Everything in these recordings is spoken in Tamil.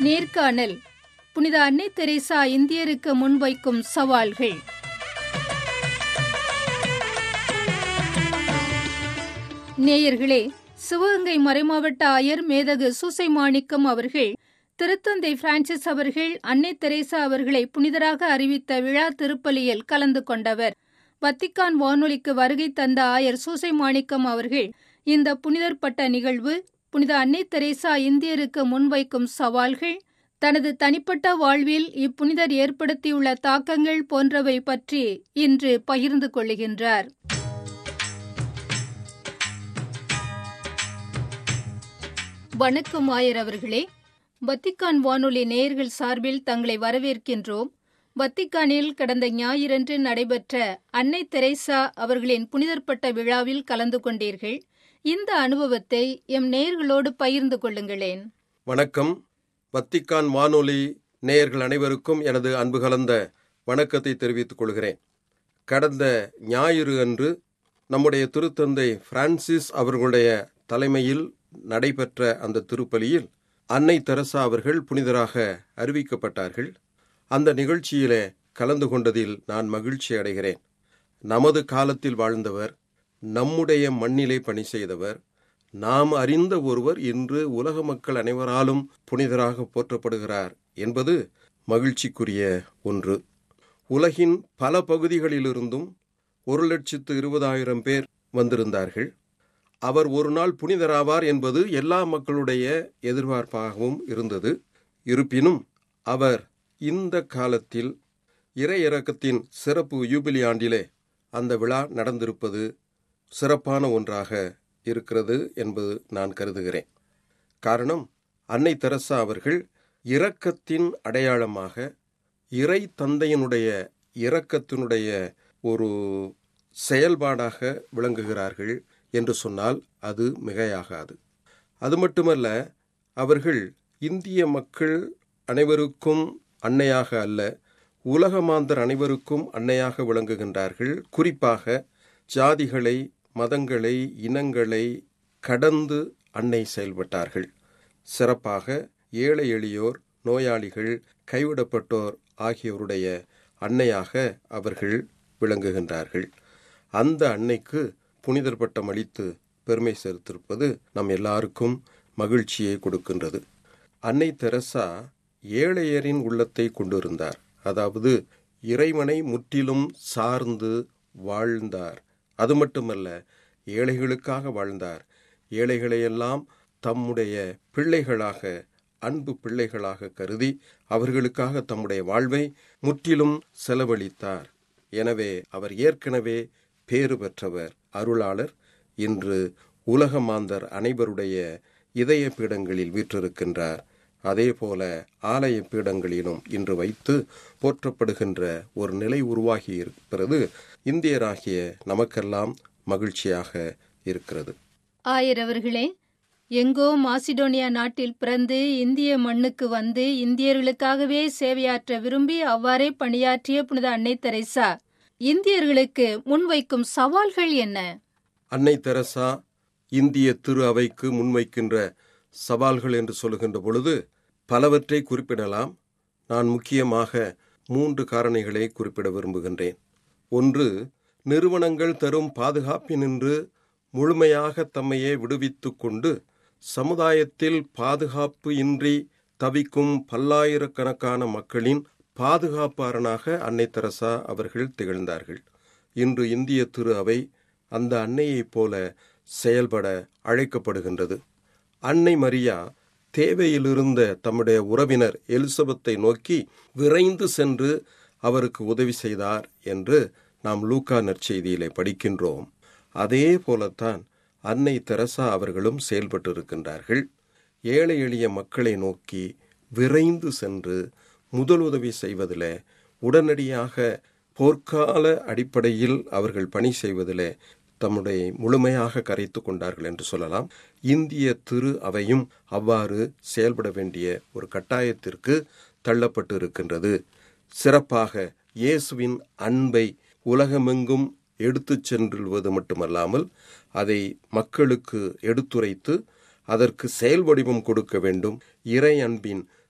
நேர்காணல் புனித அன்னை தெரேசா இந்தியருக்கு முன்வைக்கும் சவால்கள் நேயர்களே சிவகங்கை மறைமாவட்ட ஆயர் மேதகு சூசை மாணிக்கம் அவர்கள் திருத்தந்தை பிரான்சிஸ் அவர்கள் அன்னை தெரேசா அவர்களை புனிதராக அறிவித்த விழா திருப்பலியில் கலந்து கொண்டவர் வத்திக்கான் வானொலிக்கு வருகை தந்த ஆயர் சூசை மாணிக்கம் அவர்கள் இந்த புனிதர் பட்ட நிகழ்வு புனித அன்னை தெரேசா இந்தியருக்கு முன்வைக்கும் சவால்கள் தனது தனிப்பட்ட வாழ்வில் இப்புனிதர் ஏற்படுத்தியுள்ள தாக்கங்கள் போன்றவை பற்றி இன்று பகிர்ந்து கொள்ளுகின்றார் வணக்கம் ஆயர் அவர்களே வத்திக்கான் வானொலி நேயர்கள் சார்பில் தங்களை வரவேற்கின்றோம் வத்திக்கானில் கடந்த ஞாயிறன்று நடைபெற்ற அன்னை தெரேசா அவர்களின் புனிதர்பட்ட விழாவில் கலந்து கொண்டீர்கள் இந்த அனுபவத்தை எம் நேயர்களோடு பகிர்ந்து கொள்ளுங்களேன் வணக்கம் வத்திக்கான் வானொலி நேயர்கள் அனைவருக்கும் எனது அன்பு கலந்த வணக்கத்தை தெரிவித்துக் கொள்கிறேன் கடந்த ஞாயிறு அன்று நம்முடைய திருத்தந்தை பிரான்சிஸ் அவர்களுடைய தலைமையில் நடைபெற்ற அந்த திருப்பலியில் அன்னை தெரசா அவர்கள் புனிதராக அறிவிக்கப்பட்டார்கள் அந்த நிகழ்ச்சியிலே கலந்து கொண்டதில் நான் மகிழ்ச்சி அடைகிறேன் நமது காலத்தில் வாழ்ந்தவர் நம்முடைய மண்ணிலே பணி செய்தவர் நாம் அறிந்த ஒருவர் இன்று உலக மக்கள் அனைவராலும் புனிதராக போற்றப்படுகிறார் என்பது மகிழ்ச்சிக்குரிய ஒன்று உலகின் பல பகுதிகளிலிருந்தும் ஒரு லட்சத்து இருபதாயிரம் பேர் வந்திருந்தார்கள் அவர் ஒரு நாள் புனிதராவார் என்பது எல்லா மக்களுடைய எதிர்பார்ப்பாகவும் இருந்தது இருப்பினும் அவர் இந்த காலத்தில் இறை இறக்கத்தின் சிறப்பு யூபிலி ஆண்டிலே அந்த விழா நடந்திருப்பது சிறப்பான ஒன்றாக இருக்கிறது என்பது நான் கருதுகிறேன் காரணம் அன்னை தெரசா அவர்கள் இரக்கத்தின் அடையாளமாக இறை தந்தையினுடைய இரக்கத்தினுடைய ஒரு செயல்பாடாக விளங்குகிறார்கள் என்று சொன்னால் அது மிகையாகாது அது மட்டுமல்ல அவர்கள் இந்திய மக்கள் அனைவருக்கும் அன்னையாக அல்ல உலகமாந்தர் அனைவருக்கும் அன்னையாக விளங்குகின்றார்கள் குறிப்பாக ஜாதிகளை மதங்களை இனங்களை கடந்து அன்னை செயல்பட்டார்கள் சிறப்பாக ஏழை எளியோர் நோயாளிகள் கைவிடப்பட்டோர் ஆகியோருடைய அன்னையாக அவர்கள் விளங்குகின்றார்கள் அந்த அன்னைக்கு புனிதர் பட்டம் அளித்து பெருமை சேர்த்திருப்பது நம் எல்லாருக்கும் மகிழ்ச்சியை கொடுக்கின்றது அன்னை தெரசா ஏழையரின் உள்ளத்தை கொண்டிருந்தார் அதாவது இறைவனை முற்றிலும் சார்ந்து வாழ்ந்தார் அது மட்டுமல்ல ஏழைகளுக்காக வாழ்ந்தார் ஏழைகளையெல்லாம் தம்முடைய பிள்ளைகளாக அன்பு பிள்ளைகளாக கருதி அவர்களுக்காக தம்முடைய வாழ்வை முற்றிலும் செலவழித்தார் எனவே அவர் ஏற்கனவே பேறு பெற்றவர் அருளாளர் இன்று உலக மாந்தர் அனைவருடைய இதய பீடங்களில் வீற்றிருக்கின்றார் அதே போல ஆலய பீடங்களிலும் இன்று வைத்து போற்றப்படுகின்ற ஒரு நிலை உருவாகி இருக்கிறது இந்தியராகிய நமக்கெல்லாம் மகிழ்ச்சியாக இருக்கிறது ஆயர் அவர்களே எங்கோ மாசிடோனியா நாட்டில் பிறந்து இந்திய மண்ணுக்கு வந்து இந்தியர்களுக்காகவே சேவையாற்ற விரும்பி அவ்வாறே பணியாற்றிய புனித அன்னை தெரேசா இந்தியர்களுக்கு முன்வைக்கும் சவால்கள் என்ன அன்னை தெரசா இந்திய திரு அவைக்கு முன்வைக்கின்ற சவால்கள் என்று சொல்லுகின்ற பொழுது பலவற்றை குறிப்பிடலாம் நான் முக்கியமாக மூன்று காரணிகளை குறிப்பிட விரும்புகின்றேன் ஒன்று நிறுவனங்கள் தரும் பாதுகாப்பினின்று முழுமையாக தம்மையே விடுவித்துக் கொண்டு சமுதாயத்தில் பாதுகாப்பு இன்றி தவிக்கும் பல்லாயிரக்கணக்கான மக்களின் பாதுகாப்பாளனாக அன்னை தெரசா அவர்கள் திகழ்ந்தார்கள் இன்று இந்திய திரு அவை அந்த அன்னையைப் போல செயல்பட அழைக்கப்படுகின்றது அன்னை மரியா தேவையிலிருந்த தம்முடைய உறவினர் எலிசபெத்தை நோக்கி விரைந்து சென்று அவருக்கு உதவி செய்தார் என்று நாம் லூக்கா நற்செய்தியிலே படிக்கின்றோம் அதே போலத்தான் அன்னை தெரசா அவர்களும் செயல்பட்டிருக்கின்றார்கள் ஏழை எளிய மக்களை நோக்கி விரைந்து சென்று முதலுதவி செய்வதில் உடனடியாக போர்க்கால அடிப்படையில் அவர்கள் பணி செய்வதில் தம்முடைய முழுமையாக கரைத்து கொண்டார்கள் என்று சொல்லலாம் இந்திய திரு அவையும் அவ்வாறு செயல்பட வேண்டிய ஒரு கட்டாயத்திற்கு தள்ளப்பட்டு இருக்கின்றது சிறப்பாக இயேசுவின் அன்பை உலகமெங்கும் எடுத்துச் சென்றுவது மட்டுமல்லாமல் அதை மக்களுக்கு எடுத்துரைத்து அதற்கு செயல் வடிவம் கொடுக்க வேண்டும் இறை அன்பின்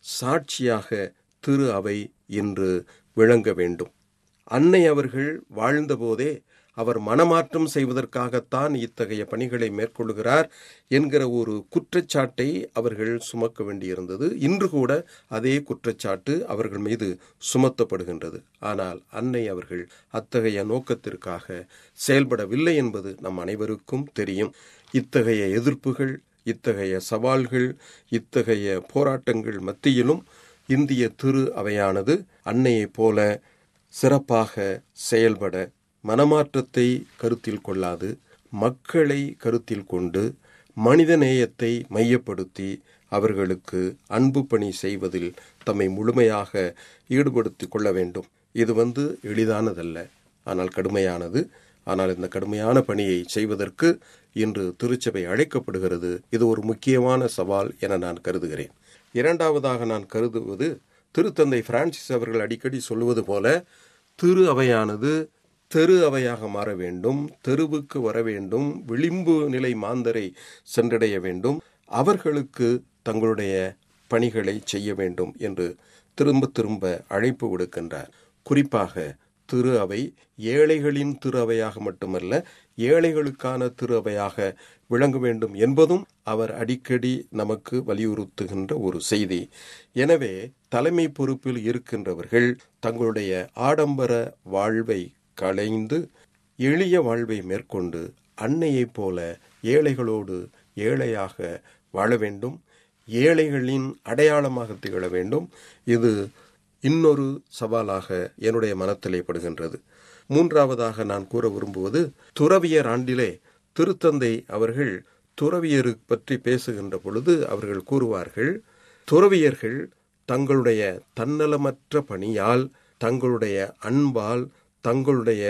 சாட்சியாக திரு அவை இன்று விளங்க வேண்டும் அன்னை அவர்கள் வாழ்ந்தபோதே அவர் மனமாற்றம் செய்வதற்காகத்தான் இத்தகைய பணிகளை மேற்கொள்கிறார் என்கிற ஒரு குற்றச்சாட்டை அவர்கள் சுமக்க வேண்டியிருந்தது இன்று கூட அதே குற்றச்சாட்டு அவர்கள் மீது சுமத்தப்படுகின்றது ஆனால் அன்னை அவர்கள் அத்தகைய நோக்கத்திற்காக செயல்படவில்லை என்பது நம் அனைவருக்கும் தெரியும் இத்தகைய எதிர்ப்புகள் இத்தகைய சவால்கள் இத்தகைய போராட்டங்கள் மத்தியிலும் இந்திய திரு அவையானது அன்னையைப் போல சிறப்பாக செயல்பட மனமாற்றத்தை கருத்தில் கொள்ளாது மக்களை கருத்தில் கொண்டு மனித நேயத்தை மையப்படுத்தி அவர்களுக்கு அன்பு பணி செய்வதில் தம்மை முழுமையாக ஈடுபடுத்திக் கொள்ள வேண்டும் இது வந்து எளிதானதல்ல ஆனால் கடுமையானது ஆனால் இந்த கடுமையான பணியை செய்வதற்கு இன்று திருச்சபை அழைக்கப்படுகிறது இது ஒரு முக்கியமான சவால் என நான் கருதுகிறேன் இரண்டாவதாக நான் கருதுவது திருத்தந்தை பிரான்சிஸ் அவர்கள் அடிக்கடி சொல்லுவது போல திரு அவையானது தெரு அவையாக மாற வேண்டும் தெருவுக்கு வர வேண்டும் விளிம்பு நிலை மாந்தரை சென்றடைய வேண்டும் அவர்களுக்கு தங்களுடைய பணிகளை செய்ய வேண்டும் என்று திரும்ப திரும்ப அழைப்பு விடுக்கின்றார் குறிப்பாக திரு அவை ஏழைகளின் திரு அவையாக மட்டுமல்ல ஏழைகளுக்கான திரு அவையாக விளங்க வேண்டும் என்பதும் அவர் அடிக்கடி நமக்கு வலியுறுத்துகின்ற ஒரு செய்தி எனவே தலைமை பொறுப்பில் இருக்கின்றவர்கள் தங்களுடைய ஆடம்பர வாழ்வை களைந்து எளிய வாழ்வை மேற்கொண்டு அன்னையைப் போல ஏழைகளோடு ஏழையாக வாழ வேண்டும் ஏழைகளின் அடையாளமாக திகழ வேண்டும் இது இன்னொரு சவாலாக என்னுடைய மனத்திலே படுகின்றது மூன்றாவதாக நான் கூற விரும்புவது துறவியர் ஆண்டிலே திருத்தந்தை அவர்கள் துறவியரு பற்றி பேசுகின்ற பொழுது அவர்கள் கூறுவார்கள் துறவியர்கள் தங்களுடைய தன்னலமற்ற பணியால் தங்களுடைய அன்பால் தங்களுடைய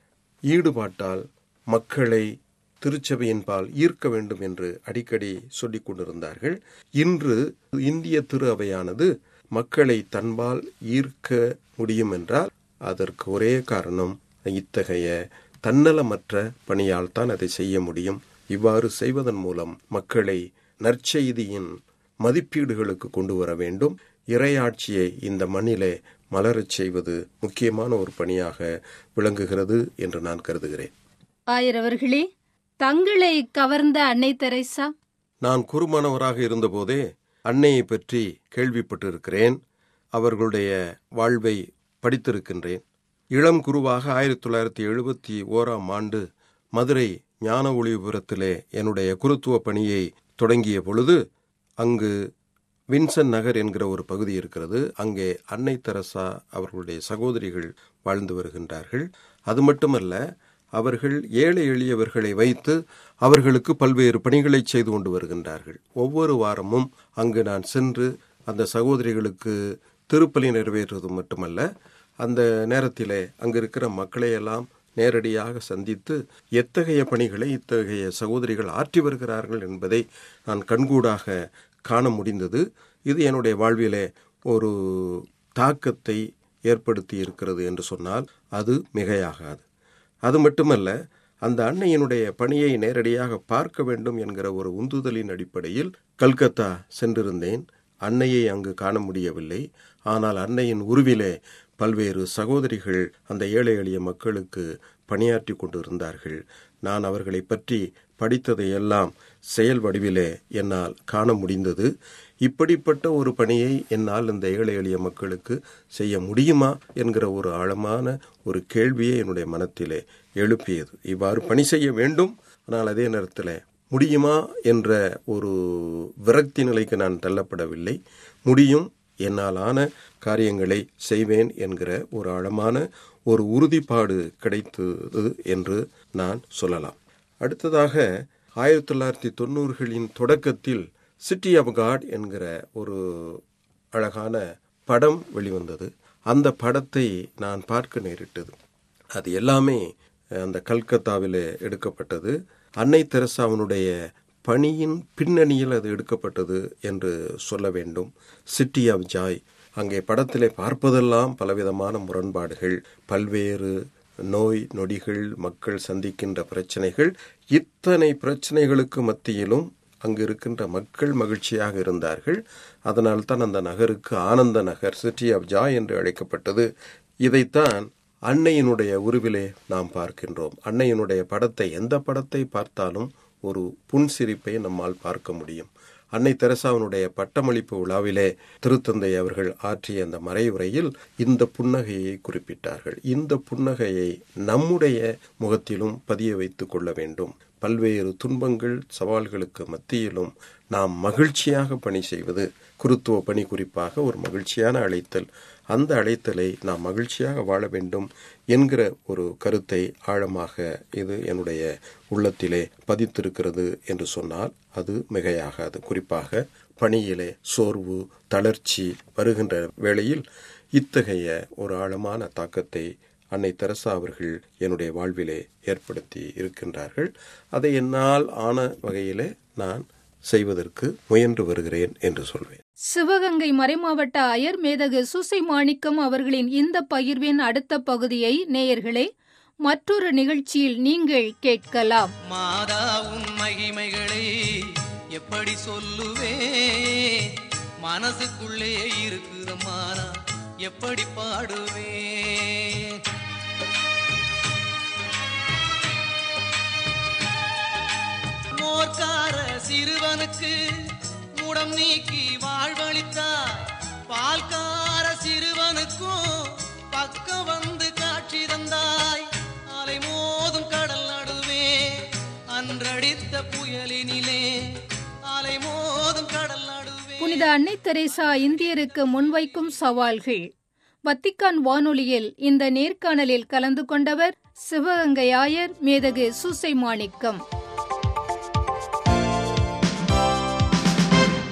ஈடுபாட்டால் மக்களை திருச்சபையின் பால் ஈர்க்க வேண்டும் என்று அடிக்கடி சொல்லிக் கொண்டிருந்தார்கள் இன்று இந்திய திரு அவையானது மக்களை தன்பால் ஈர்க்க முடியும் என்றால் அதற்கு ஒரே காரணம் இத்தகைய தன்னலமற்ற பணியால் தான் அதை செய்ய முடியும் இவ்வாறு செய்வதன் மூலம் மக்களை நற்செய்தியின் மதிப்பீடுகளுக்கு கொண்டு வர வேண்டும் இறையாட்சியை இந்த மண்ணிலே மலரச் செய்வது முக்கியமான ஒரு பணியாக விளங்குகிறது என்று நான் கருதுகிறேன் ஆயரவர்களே தங்களை கவர்ந்த அன்னை தெரேசா நான் குறுமானவராக இருந்தபோதே அன்னையை பற்றி கேள்விப்பட்டிருக்கிறேன் அவர்களுடைய வாழ்வை படித்திருக்கின்றேன் இளம் குருவாக ஆயிரத்தி தொள்ளாயிரத்தி எழுபத்தி ஓராம் ஆண்டு மதுரை ஞான ஒளிபுரத்திலே என்னுடைய குருத்துவ பணியை தொடங்கிய பொழுது அங்கு வின்சன் நகர் என்கிற ஒரு பகுதி இருக்கிறது அங்கே அன்னை தெரசா அவர்களுடைய சகோதரிகள் வாழ்ந்து வருகின்றார்கள் அது மட்டுமல்ல அவர்கள் ஏழை எளியவர்களை வைத்து அவர்களுக்கு பல்வேறு பணிகளை செய்து கொண்டு வருகின்றார்கள் ஒவ்வொரு வாரமும் அங்கு நான் சென்று அந்த சகோதரிகளுக்கு திருப்பலி நிறைவேற்றுவது மட்டுமல்ல அந்த நேரத்திலே அங்கு இருக்கிற மக்களை எல்லாம் நேரடியாக சந்தித்து எத்தகைய பணிகளை இத்தகைய சகோதரிகள் ஆற்றி வருகிறார்கள் என்பதை நான் கண்கூடாக காண முடிந்தது இது என்னுடைய வாழ்விலே ஒரு தாக்கத்தை ஏற்படுத்தி இருக்கிறது என்று சொன்னால் அது மிகையாகாது அது மட்டுமல்ல அந்த அன்னையினுடைய பணியை நேரடியாக பார்க்க வேண்டும் என்கிற ஒரு உந்துதலின் அடிப்படையில் கல்கத்தா சென்றிருந்தேன் அன்னையை அங்கு காண முடியவில்லை ஆனால் அன்னையின் உருவிலே பல்வேறு சகோதரிகள் அந்த ஏழை எளிய மக்களுக்கு பணியாற்றி கொண்டிருந்தார்கள் நான் அவர்களை பற்றி படித்ததையெல்லாம் செயல் வடிவிலே என்னால் காண முடிந்தது இப்படிப்பட்ட ஒரு பணியை என்னால் இந்த ஏழை எளிய மக்களுக்கு செய்ய முடியுமா என்கிற ஒரு ஆழமான ஒரு கேள்வியை என்னுடைய மனத்திலே எழுப்பியது இவ்வாறு பணி செய்ய வேண்டும் ஆனால் அதே நேரத்தில் முடியுமா என்ற ஒரு விரக்தி நிலைக்கு நான் தள்ளப்படவில்லை முடியும் என்னால் ஆன காரியங்களை செய்வேன் என்கிற ஒரு ஆழமான ஒரு உறுதிப்பாடு கிடைத்தது என்று நான் சொல்லலாம் அடுத்ததாக ஆயிரத்தி தொள்ளாயிரத்தி தொண்ணூறுகளின் தொடக்கத்தில் சிட்டி ஆஃப் காட் என்கிற ஒரு அழகான படம் வெளிவந்தது அந்த படத்தை நான் பார்க்க நேரிட்டது அது எல்லாமே அந்த கல்கத்தாவில் எடுக்கப்பட்டது அன்னை தெரசாவினுடைய பணியின் பின்னணியில் அது எடுக்கப்பட்டது என்று சொல்ல வேண்டும் சிட்டி ஆஃப் ஜாய் அங்கே படத்திலே பார்ப்பதெல்லாம் பலவிதமான முரண்பாடுகள் பல்வேறு நோய் நொடிகள் மக்கள் சந்திக்கின்ற பிரச்சனைகள் இத்தனை பிரச்சனைகளுக்கு மத்தியிலும் அங்கு இருக்கின்ற மக்கள் மகிழ்ச்சியாக இருந்தார்கள் அதனால் தான் அந்த நகருக்கு ஆனந்த நகர் சிட்டி ஆஃப் ஜாய் என்று அழைக்கப்பட்டது இதைத்தான் அன்னையினுடைய உருவிலே நாம் பார்க்கின்றோம் அன்னையினுடைய படத்தை எந்த படத்தை பார்த்தாலும் ஒரு புன்சிரிப்பை நம்மால் பார்க்க முடியும் அன்னை தெரசாவினுடைய பட்டமளிப்பு விழாவிலே திருத்தந்தை அவர்கள் ஆற்றிய அந்த மறைவுரையில் இந்த புன்னகையை குறிப்பிட்டார்கள் இந்த புன்னகையை நம்முடைய முகத்திலும் பதிய வைத்துக் கொள்ள வேண்டும் பல்வேறு துன்பங்கள் சவால்களுக்கு மத்தியிலும் நாம் மகிழ்ச்சியாக பணி செய்வது குருத்துவ பணி குறிப்பாக ஒரு மகிழ்ச்சியான அழைத்தல் அந்த அழைத்தலை நாம் மகிழ்ச்சியாக வாழ வேண்டும் என்கிற ஒரு கருத்தை ஆழமாக இது என்னுடைய உள்ளத்திலே பதித்திருக்கிறது என்று சொன்னால் அது மிகையாகாது குறிப்பாக பணியிலே சோர்வு தளர்ச்சி வருகின்ற வேளையில் இத்தகைய ஒரு ஆழமான தாக்கத்தை அன்னை தெரசா அவர்கள் என்னுடைய வாழ்விலே ஏற்படுத்தி இருக்கின்றார்கள் அதை என்னால் ஆன வகையிலே நான் செய்வதற்கு முயன்று வருகிறேன் என்று சொல்வேன் சிவகங்கை மறைமாவட்ட அயர் மேதகு சூசை மாணிக்கம் அவர்களின் இந்த பகிர்வின் அடுத்த பகுதியை நேயர்களே மற்றொரு நிகழ்ச்சியில் நீங்கள் கேட்கலாம் மாதா உன் மகிமைகளை எப்படி சொல்லுவே மனசுக்குள்ளே இருக்குதம்மா நான் எப்படி பாடுவேன் மோர்க்கார சிறுவனுக்கு முடம் நீக்கி வாழ்வழித்தாய் பால்கார சிறுவனுக்கும் பக்கம் வந்து காட்சி தந்தாய் அலை மோதும் கடல் நடுவே அன்றடித்த புயலினிலே அலை மோதும் கடல் நடுவே புனித அன்னை தெரேசா இந்தியருக்கு முன்வைக்கும் சவால்கள் வத்திக்கான் வானொலியில் இந்த நேர்காணலில் கலந்து கொண்டவர் சிவகங்கை ஆயர் மேதகு சூசை மாணிக்கம்